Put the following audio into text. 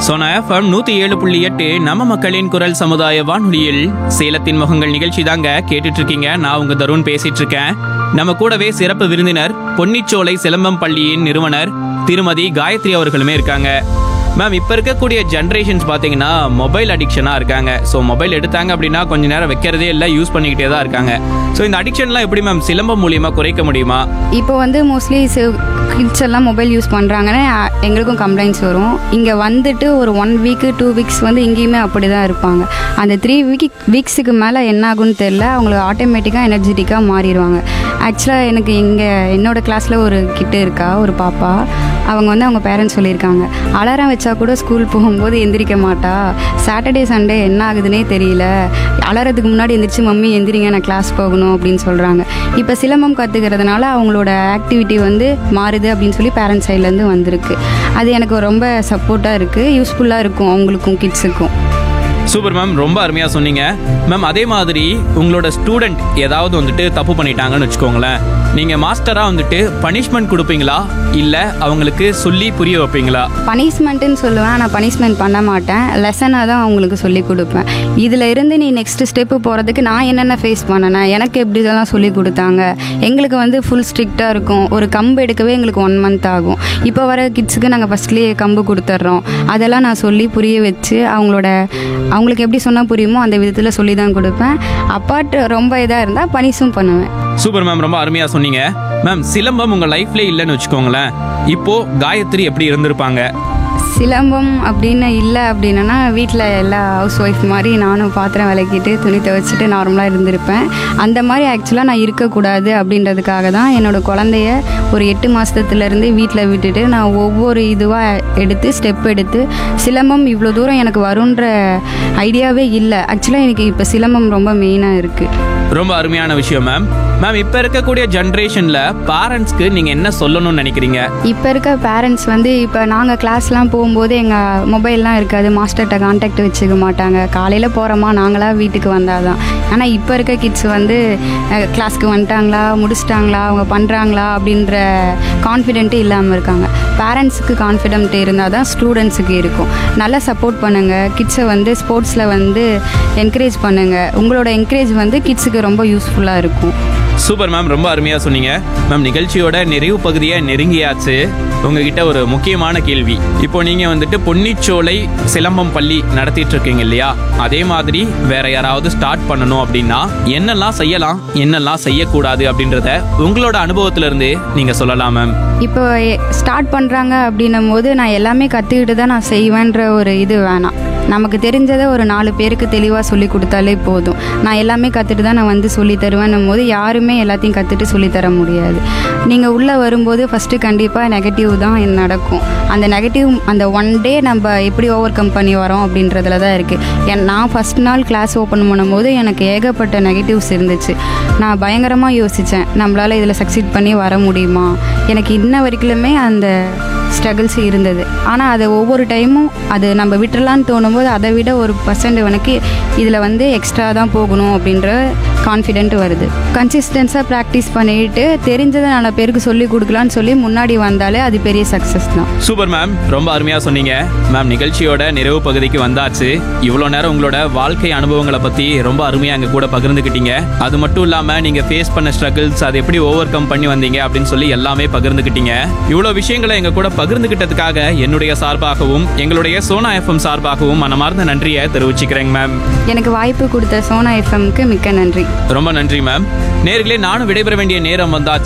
Sona FM நூத்தி ஏழு புள்ளி எட்டு நம்ம மக்களின் குரல் சமுதாய வானொலியில் சேலத்தின் முகங்கள் நிகழ்ச்சி தாங்க கேட்டுட்டு இருக்கீங்க நான் உங்க தருண் பேசிட்டு இருக்கேன் நம்ம கூடவே சிறப்பு விருந்தினர் பொன்னிச்சோலை சிலம்பம் பள்ளியின் நிறுவனர் திருமதி காயத்ரி அவர்களுமே இருக்காங்க மேம் இப்போ இருக்கக்கூடிய ஜென்ரேஷன்ஸ் பார்த்தீங்கன்னா மொபைல் அடிக்ஷனாக இருக்காங்க ஸோ மொபைல் எடுத்தாங்க அப்படின்னா கொஞ்ச நேரம் வைக்கிறதே இல்லை யூஸ் பண்ணிக்கிட்டே தான் இருக்காங்க ஸோ இந்த அடிக்ஷன்லாம் எப்படி மேம் சிலம்பம் மூலியமாக குறைக்க முடியுமா இப்போ வந்து மோஸ்ட்லி கிட்ஸ் எல்லாம் மொபைல் யூஸ் பண்ணுறாங்கன்னு எங்களுக்கும் கம்ப்ளைண்ட்ஸ் வரும் இங்கே வந்துட்டு ஒரு ஒன் வீக்கு டூ வீக்ஸ் வந்து இங்கேயுமே அப்படி தான் இருப்பாங்க அந்த த்ரீ வீக் வீக்ஸுக்கு மேலே என்ன ஆகும்னு தெரில அவங்களுக்கு ஆட்டோமேட்டிக்காக எனர்ஜெட்டிக்காக மாறிடுவாங்க ஆக்சுவலாக எனக்கு இங்கே என்னோட கிளாஸில் ஒரு கிட்டு இருக்கா ஒரு பாப்பா அவங்க வந்து அவங்க பேரண்ட்ஸ் சொல்லியிருக்காங்க அலாரம் வச்சா கூட ஸ்கூல் போகும்போது எந்திரிக்க மாட்டா சாட்டர்டே சண்டே என்ன ஆகுதுன்னே தெரியல அலாரத்துக்கு முன்னாடி எந்திரிச்சு மம்மி எந்திரிங்க நான் கிளாஸ் போகணும் அப்படின்னு சொல்கிறாங்க இப்போ சிலம்பம் கற்றுக்கிறதுனால அவங்களோட ஆக்டிவிட்டி வந்து மாறுது அப்படின்னு சொல்லி பேரண்ட்ஸ் சைட்லேருந்து வந்திருக்கு அது எனக்கு ரொம்ப சப்போர்ட்டாக இருக்குது யூஸ்ஃபுல்லாக இருக்கும் அவங்களுக்கும் கிட்ஸுக்கும் சூப்பர் மேம் ரொம்ப அருமையாக சொன்னீங்க மேம் அதே மாதிரி உங்களோட ஸ்டூடெண்ட் ஏதாவது வந்துட்டு தப்பு பண்ணிட்டாங்கன்னு வச்சுக்கோங்களேன் நீங்கள் மாஸ்டராக வந்துட்டு பனிஷ்மெண்ட் கொடுப்பீங்களா இல்லை அவங்களுக்கு சொல்லி புரிய வைப்பீங்களா பனிஷ்மெண்ட்டுன்னு சொல்லுவேன் ஆனால் பனிஷ்மெண்ட் பண்ண மாட்டேன் லெசனாக தான் அவங்களுக்கு சொல்லி கொடுப்பேன் இதில் இருந்து நீ நெக்ஸ்ட் ஸ்டெப்பு போகிறதுக்கு நான் என்னென்ன ஃபேஸ் பண்ணனேன் எனக்கு எப்படி இதெல்லாம் சொல்லி கொடுத்தாங்க எங்களுக்கு வந்து ஃபுல் ஸ்ட்ரிக்டாக இருக்கும் ஒரு கம்பு எடுக்கவே எங்களுக்கு ஒன் மந்த் ஆகும் இப்போ வர கிட்ஸுக்கு நாங்கள் ஃபஸ்ட்லேயே கம்பு கொடுத்துட்றோம் அதெல்லாம் நான் சொல்லி புரிய வச்சு அவங்களோட அவங்களுக்கு எப்படி சொன்னால் புரியுமோ அந்த விதத்தில் சொல்லி தான் கொடுப்பேன் அப்பாட் ரொம்ப இதாக இருந்தால் பனிஷும் பண்ணுவேன் சூப்பர் மேம் ரொம்ப அருமையாக சொன்னீங்க மேம் சிலம்பம் உங்கள் லைஃப்லேயே இல்லைன்னு வச்சுக்கோங்களேன் இப்போ காயத்ரி எப்படி இருந்திருப்பாங்க சிலம்பம் அப்படின்னு இல்லை அப்படின்னா வீட்டில் எல்லா ஹவுஸ் ஒய்ஃப் மாதிரி நானும் பாத்திரம் விளக்கிட்டு துணி துவைச்சிட்டு நார்மலாக இருந்திருப்பேன் அந்த மாதிரி ஆக்சுவலாக நான் இருக்கக்கூடாது அப்படின்றதுக்காக தான் என்னோட குழந்தைய ஒரு எட்டு மாதத்துலேருந்து வீட்டில் விட்டுட்டு நான் ஒவ்வொரு இதுவாக எடுத்து ஸ்டெப் எடுத்து சிலம்பம் இவ்வளோ தூரம் எனக்கு வருன்ற ஐடியாவே இல்லை ஆக்சுவலாக எனக்கு இப்போ சிலம்பம் ரொம்ப மெயினாக இருக்குது ரொம்ப அருமையான விஷயம் மேம் மேம் இப்போ இருக்கக்கூடிய ஜென்ரேஷனில் பேரண்ட்ஸ்க்கு நீங்கள் என்ன சொல்லணும்னு நினைக்கிறீங்க இப்போ இருக்க பேரண்ட்ஸ் வந்து இப்போ நாங்கள் கிளாஸ்லாம் போகும்போது எங்கள் மொபைல்லாம் இருக்காது மாஸ்டர்கிட்ட கான்டாக்ட் வச்சுக்க மாட்டாங்க காலையில் போகிறோமா நாங்களா வீட்டுக்கு வந்தால் தான் ஆனால் இப்போ இருக்க கிட்ஸ் வந்து கிளாஸ்க்கு வந்துட்டாங்களா முடிச்சிட்டாங்களா அவங்க பண்ணுறாங்களா அப்படின்ற கான்ஃபிடென்ட்டே இல்லாமல் இருக்காங்க பேரண்ட்ஸுக்கு கான்ஃபிடென்ட் இருந்தால் தான் ஸ்டூடெண்ட்ஸுக்கு இருக்கும் நல்லா சப்போர்ட் பண்ணுங்கள் கிட்ஸை வந்து ஸ்போர்ட்ஸில் வந்து என்கரேஜ் பண்ணுங்கள் உங்களோட என்கரேஜ் வந்து கிட்ஸுக்கு ரொம்ப யூஸ்ஃபுல்லாக இருக்கும் சூப்பர் மேம் ரொம்ப அருமையாக சொன்னீங்க மேம் நிகழ்ச்சியோட நிறைவு பகுதியை நெருங்கியாச்சு உங்ககிட்ட ஒரு முக்கியமான கேள்வி இப்போ நீங்கள் வந்துட்டு பொன்னிச்சோலை சிலம்பம் பள்ளி நடத்திட்டு இருக்கீங்க இல்லையா அதே மாதிரி வேற யாராவது ஸ்டார்ட் பண்ணணும் அப்படின்னா என்னெல்லாம் செய்யலாம் என்னெல்லாம் செய்யக்கூடாது அப்படின்றத உங்களோட அனுபவத்துல இருந்து நீங்கள் சொல்லலாம் மேம் இப்போ ஸ்டார்ட் பண்ணுறாங்க அப்படின்னும் போது நான் எல்லாமே கற்றுக்கிட்டு தான் நான் செய்வேன்ற ஒரு இது வேணாம் நமக்கு தெரிஞ்சதை ஒரு நாலு பேருக்கு தெளிவாக சொல்லி கொடுத்தாலே போதும் நான் எல்லாமே கற்றுட்டு தான் நான் வந்து சொல்லி தருவேன்னும் போது யாருமே எல்லாத்தையும் கற்றுட்டு சொல்லி தர முடியாது நீங்கள் உள்ளே வரும்போது ஃபஸ்ட்டு கண்டிப்பாக நெகட்டிவ் தான் நடக்கும் அந்த நெகட்டிவ் அந்த ஒன் டே நம்ம எப்படி ஓவர் கம் பண்ணி வரோம் அப்படின்றதுல தான் இருக்குது என் நான் ஃபஸ்ட் நாள் கிளாஸ் ஓப்பன் பண்ணும்போது எனக்கு ஏகப்பட்ட நெகட்டிவ்ஸ் இருந்துச்சு நான் பயங்கரமாக யோசித்தேன் நம்மளால் இதில் சக்சீட் பண்ணி வர முடியுமா எனக்கு இன்ன வரைக்குமே அந்த ஸ்ட்ரகிள்ஸ் இருந்தது ஆனால் அதை ஒவ்வொரு டைமும் அது நம்ம விட்டுறலான்னு தோணும்போது அதை விட ஒரு பர்சன்ட் எனக்கு இதில் வந்து எக்ஸ்ட்ரா தான் போகணும் அப்படின்ற கான்ஃபிடென்ட் வருது கன்சிஸ்டன்ஸாக ப்ராக்டிஸ் பண்ணிட்டு தெரிஞ்சதை நல்ல பேருக்கு சொல்லி கொடுக்கலான்னு சொல்லி முன்னாடி வந்தாலே அது பெரிய சக்ஸஸ் தான் சூப்பர் மேம் ரொம்ப அருமையாக சொன்னீங்க மேம் நிகழ்ச்சியோட நிறைவு பகுதிக்கு வந்தாச்சு இவ்வளோ நேரம் உங்களோட வாழ்க்கை அனுபவங்களை பற்றி ரொம்ப அருமையாக எங்கள் கூட பகிர்ந்துக்கிட்டீங்க அது மட்டும் இல்லாமல் நீங்கள் ஃபேஸ் பண்ண ஸ்ட்ரகிள்ஸ் அதை எப்படி ஓவர் கம் பண்ணி வந்தீங்க அப்படின்னு சொல்லி எல்லாமே பகிர்ந்துக்கிட்டீங்க இவ்வளோ விஷயங்களை எங்கள் கூட பகிர்ந்துக்கிட்டதுக்காக என்னுடைய சார்பாகவும் எங்களுடைய சோனா எஃப்எம் சார்பாகவும் மனமார்ந்த நன்றியை தெரிவிச்சுக்கிறேங்க மேம் எனக்கு வாய்ப்பு கொடுத்த சோனா எஃப்எம்க்கு மிக்க நன்றி ரொம்ப நன்றி மேம் நேர்களே நானும் விடைபெற வேண்டிய நேரம் வந்தாச்சு